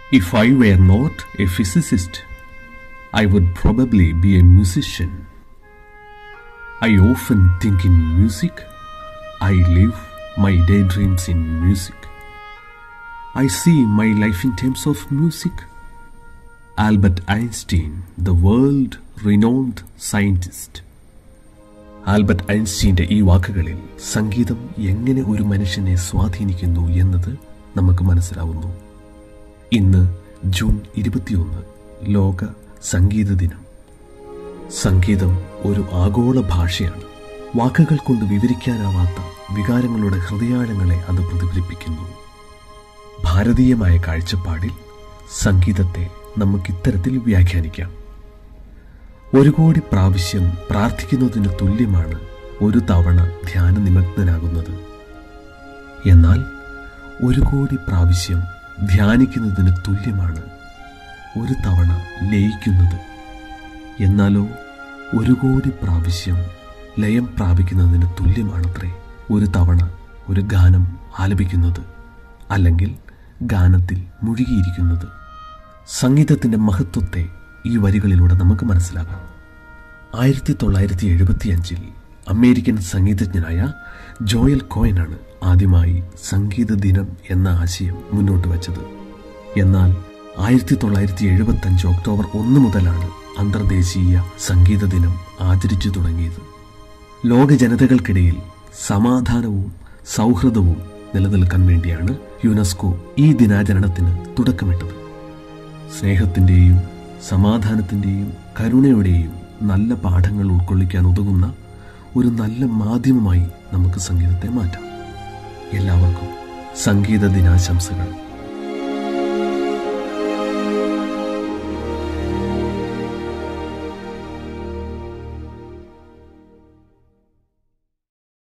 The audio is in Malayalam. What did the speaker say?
If I were not a physicist, I would probably be a musician. I often think in music. I live my daydreams in music. I see my life in terms of music. Albert Einstein, the world renowned scientist. Albert ഐൻസ്റ്റീന്റെ ഈ വാക്കുകളിൽ സംഗീതം എങ്ങനെ ഒരു മനുഷ്യനെ സ്വാധീനിക്കുന്നു എന്നത് നമുക്ക് മനസ്സിലാവുന്നു ഇന്ന് ജൂൺ ഇരുപത്തിയൊന്ന് ലോക സംഗീത ദിനം സംഗീതം ഒരു ആഗോള ഭാഷയാണ് വാക്കുകൾ കൊണ്ട് വിവരിക്കാനാവാത്ത വികാരങ്ങളുടെ ഹൃദയാഴങ്ങളെ അത് പ്രതിഫലിപ്പിക്കുന്നു ഭാരതീയമായ കാഴ്ചപ്പാടിൽ സംഗീതത്തെ നമുക്ക് ഇത്തരത്തിൽ വ്യാഖ്യാനിക്കാം ഒരു കോടി പ്രാവശ്യം പ്രാർത്ഥിക്കുന്നതിന് തുല്യമാണ് ഒരു തവണ ധ്യാന നിമഗ്നനാകുന്നത് എന്നാൽ ഒരു കോടി പ്രാവശ്യം ധ്യാനിക്കുന്നതിന് തുല്യമാണ് ഒരു തവണ ലയിക്കുന്നത് എന്നാലോ ഒരു കോടി പ്രാവശ്യം ലയം പ്രാപിക്കുന്നതിന് തുല്യമാണത്രേ ഒരു തവണ ഒരു ഗാനം ആലപിക്കുന്നത് അല്ലെങ്കിൽ ഗാനത്തിൽ മുഴുകിയിരിക്കുന്നത് സംഗീതത്തിൻ്റെ മഹത്വത്തെ ഈ വരികളിലൂടെ നമുക്ക് മനസ്സിലാക്കാം ആയിരത്തി തൊള്ളായിരത്തി എഴുപത്തിയഞ്ചിൽ അമേരിക്കൻ സംഗീതജ്ഞനായ ജോയൽ കോയനാണ് ആദ്യമായി സംഗീത ദിനം എന്ന ആശയം മുന്നോട്ട് വച്ചത് എന്നാൽ ആയിരത്തി തൊള്ളായിരത്തി എഴുപത്തി അഞ്ച് ഒക്ടോബർ ഒന്ന് മുതലാണ് അന്തർദേശീയ സംഗീത ദിനം ആചരിച്ചു തുടങ്ങിയത് ലോക ജനതകൾക്കിടയിൽ സമാധാനവും സൗഹൃദവും നിലനിൽക്കാൻ വേണ്ടിയാണ് യുനെസ്കോ ഈ ദിനാചരണത്തിന് തുടക്കമിട്ടത് സ്നേഹത്തിൻ്റെയും സമാധാനത്തിൻ്റെയും കരുണയുടെയും നല്ല പാഠങ്ങൾ ഉൾക്കൊള്ളിക്കാൻ ഉതകുന്ന ഒരു നല്ല മാധ്യമമായി നമുക്ക് സംഗീതത്തെ മാറ്റാം എല്ലാവർക്കും സംഗീത ദിനാശംസകൾ